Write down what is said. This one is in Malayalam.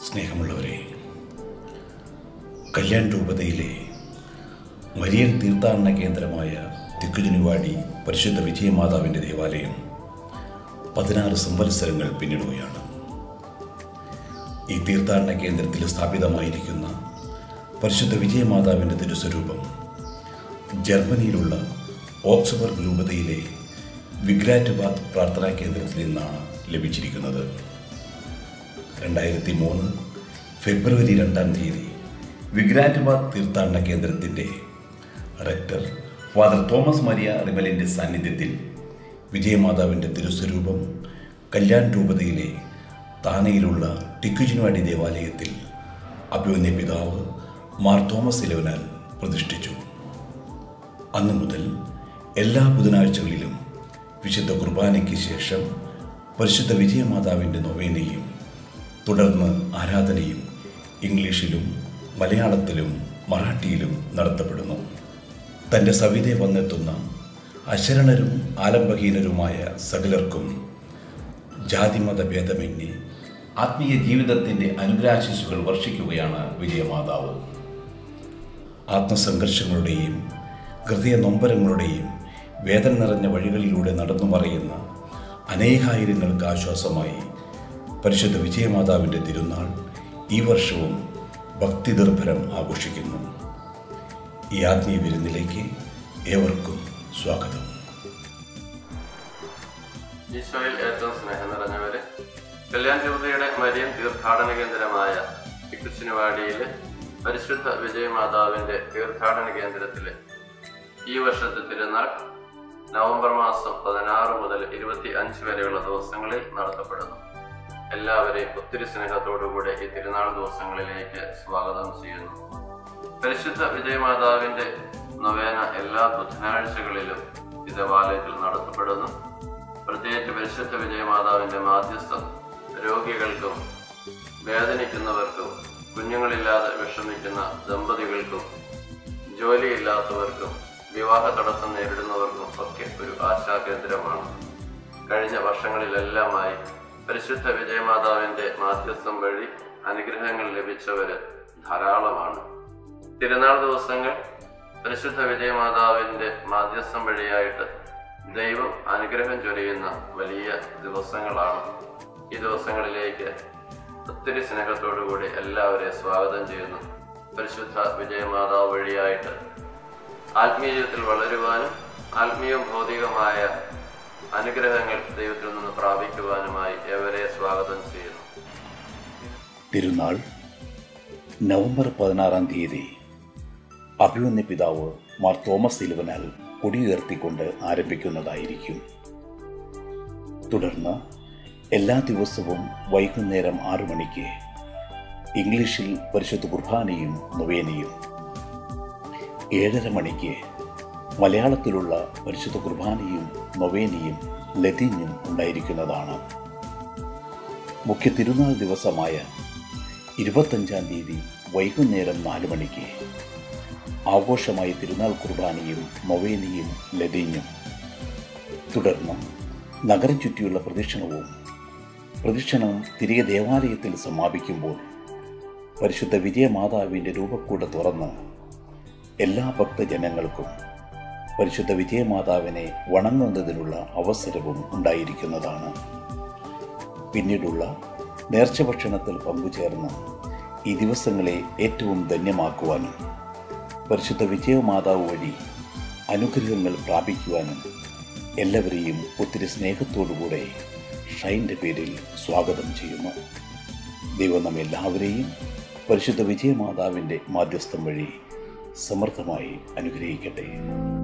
സ്നേഹമുള്ളവരെ കല്യാൺ രൂപതയിലെ മരിയൻ തീർത്ഥാടന കേന്ദ്രമായ തിക്കുജുനിവാടി പരിശുദ്ധ വിജയമാതാവിൻ്റെ ദേവാലയം പതിനാറ് സംവത്സരങ്ങൾ പിന്നിടുകയാണ് ഈ തീർത്ഥാടന കേന്ദ്രത്തിൽ സ്ഥാപിതമായിരിക്കുന്ന പരിശുദ്ധ വിജയമാതാവിൻ്റെ തിരുസ്വരൂപം ജർമ്മനിയിലുള്ള ഓക്സ്ബർഗ് രൂപതയിലെ വിഗ്രാറ്റുബാദ് പ്രാർത്ഥനാ കേന്ദ്രത്തിൽ നിന്നാണ് ലഭിച്ചിരിക്കുന്നത് രണ്ടായിരത്തി മൂന്ന് ഫെബ്രുവരി രണ്ടാം തീയതി വിഗ്രാറ്റുബാദ് തീർത്ഥാടന കേന്ദ്രത്തിൻ്റെ റെക്ടർ ഫാദർ തോമസ് മരിയ റിമലിൻ്റെ സാന്നിധ്യത്തിൽ വിജയമാതാവിൻ്റെ തിരുസ്വരൂപം കല്യാൺ രൂപതയിലെ താനയിലുള്ള ടിക്കുജിനുവാടി ദേവാലയത്തിൽ അഭിവന്യ പിതാവ് മാർ തോമസ് ഇലവനാൽ പ്രതിഷ്ഠിച്ചു അന്നു മുതൽ എല്ലാ ബുധനാഴ്ചകളിലും വിശുദ്ധ കുർബാനയ്ക്ക് ശേഷം പരിശുദ്ധ വിജയമാതാവിൻ്റെ നൊവേനയും തുടർന്ന് ആരാധനയും ഇംഗ്ലീഷിലും മലയാളത്തിലും മറാഠിയിലും നടത്തപ്പെടുന്നു തൻ്റെ സവിതെ വന്നെത്തുന്ന അശരണരും ആലംബഹീനരുമായ സകലർക്കും ജാതിമത ഭേദമന്യേ ആത്മീയ ജീവിതത്തിൻ്റെ അനുഗ്രാശിസുകൾ വർഷിക്കുകയാണ് വിജയമാതാവ് ആത്മസംഘർഷങ്ങളുടെയും ഹൃദയ നൊമ്പരങ്ങളുടെയും വേദന നിറഞ്ഞ വഴികളിലൂടെ നടന്നു മറയുന്ന അനേകായിരങ്ങൾക്ക് ആശ്വാസമായി പരിശുദ്ധ വിജയമാതാവിൻ്റെ തിരുനാൾ ഈ വർഷവും ഭക്തിദുർഭരം ആഘോഷിക്കുന്നു ഈ ആത്മീയ വിരുന്നിലേക്ക് ഏവർക്കും സ്വാഗതം ഈശോയിൽ ഏറ്റവും സ്നേഹം നിറഞ്ഞവരെ കല്യാൺ രൂപതയുടെ മരിയൻ തീർത്ഥാടന കേന്ദ്രമായ ഇക്കുശിനുവാടിയിലെ പരിശുദ്ധ വിജയമാതാവിന്റെ തീർത്ഥാടന കേന്ദ്രത്തിലെ ഈ വർഷത്തെ തിരുനാൾ നവംബർ മാസം പതിനാറ് മുതൽ ഇരുപത്തി അഞ്ച് വരെയുള്ള ദിവസങ്ങളിൽ നടത്തപ്പെടുന്നു എല്ലാവരെയും ഒത്തിരി സ്നേഹത്തോടുകൂടെ ഈ തിരുനാൾ ദിവസങ്ങളിലേക്ക് സ്വാഗതം ചെയ്യുന്നു പരിശുദ്ധ വിജയമാതാവിന്റെ നൊവേന എല്ലാ ബുധനാഴ്ചകളിലും ഈ ദേവാലയത്തിൽ നടത്തപ്പെടുന്നു പ്രത്യേകിച്ച് പരിശുദ്ധ വിജയമാതാവിന്റെ മാധ്യസ്ഥം രോഗികൾക്കും വേദനിക്കുന്നവർക്കും കുഞ്ഞുങ്ങളില്ലാതെ വിഷമിക്കുന്ന ദമ്പതികൾക്കും ജോലിയില്ലാത്തവർക്കും വിവാഹ തടസ്സം നേരിടുന്നവർക്കും ഒക്കെ ഒരു ആശാകേന്ദ്രമാണ് കഴിഞ്ഞ വർഷങ്ങളിലെല്ലാമായി പരിശുദ്ധ വിജയമാതാവിന്റെ മാധ്യസ്ഥം വഴി അനുഗ്രഹങ്ങൾ ലഭിച്ചവര് ധാരാളമാണ് തിരുനാൾ ദിവസങ്ങൾ പരിശുദ്ധ വിജയമാതാവിന്റെ മാധ്യസ്ഥം വഴിയായിട്ട് ദൈവം അനുഗ്രഹം ചൊരിയുന്ന വലിയ ദിവസങ്ങളാണ് ഈ ദിവസങ്ങളിലേക്ക് ഒത്തിരി സ്നേഹത്തോടുകൂടി എല്ലാവരെയും സ്വാഗതം ചെയ്യുന്നു പരിശുദ്ധ വിജയമാതാവ് വഴിയായിട്ട് ആത്മീയ ജീവിതത്തിൽ വളരുവാനും ആത്മീയവും ഭൗതികമായ അനുഗ്രഹങ്ങൾ ദൈവത്തിൽ നിന്ന് പ്രാപിക്കുവാനുമായി എവരെ സ്വാഗതം ചെയ്യുന്നു തിരുനാൾ നവംബർ പതിനാറാം തീയതി അഭിമന്യ പിതാവ് മാർ തോമസ് സിലുവനാൽ കൊടിയുയർത്തിക്കൊണ്ട് ആരംഭിക്കുന്നതായിരിക്കും തുടർന്ന് എല്ലാ ദിവസവും വൈകുന്നേരം ആറു മണിക്ക് ഇംഗ്ലീഷിൽ പരിശുദ്ധ കുർബാനയും നൊവേനയും ഏഴര മണിക്ക് മലയാളത്തിലുള്ള പരിശുദ്ധ കുർബാനയും നൊവേനയും ലതീനും ഉണ്ടായിരിക്കുന്നതാണ് മുഖ്യ തിരുനാൾ ദിവസമായ ഇരുപത്തഞ്ചാം തീയതി വൈകുന്നേരം നാല് മണിക്ക് ആഘോഷമായി തിരുനാൾ കുർബാനയും നൊവേനയും ലതീഞ്ഞും തുടർന്ന് നഗരം ചുറ്റിയുള്ള പ്രദക്ഷിണവും പ്രദക്ഷിണം തിരികെ ദേവാലയത്തിൽ സമാപിക്കുമ്പോൾ പരിശുദ്ധ വിജയമാതാവിൻ്റെ രൂപക്കൂട തുറന്ന് എല്ലാ ഭക്തജനങ്ങൾക്കും പരിശുദ്ധ വിജയമാതാവിനെ വണങ്ങുന്നതിനുള്ള അവസരവും ഉണ്ടായിരിക്കുന്നതാണ് പിന്നീടുള്ള നേർച്ച ഭക്ഷണത്തിൽ പങ്കുചേർന്ന് ഈ ദിവസങ്ങളെ ഏറ്റവും ധന്യമാക്കുവാനും പരിശുദ്ധ വിജയമാതാവ് വഴി അനുഗ്രഹങ്ങൾ പ്രാപിക്കുവാനും എല്ലാവരെയും ഒത്തിരി സ്നേഹത്തോടുകൂടെ ഷൈൻ്റെ പേരിൽ സ്വാഗതം ചെയ്യുന്നു ദൈവം നമ്മെ എല്ലാവരെയും പരിശുദ്ധ വിജയമാതാവിൻ്റെ മാധ്യസ്ഥം വഴി സമർത്ഥമായി അനുഗ്രഹിക്കട്ടെ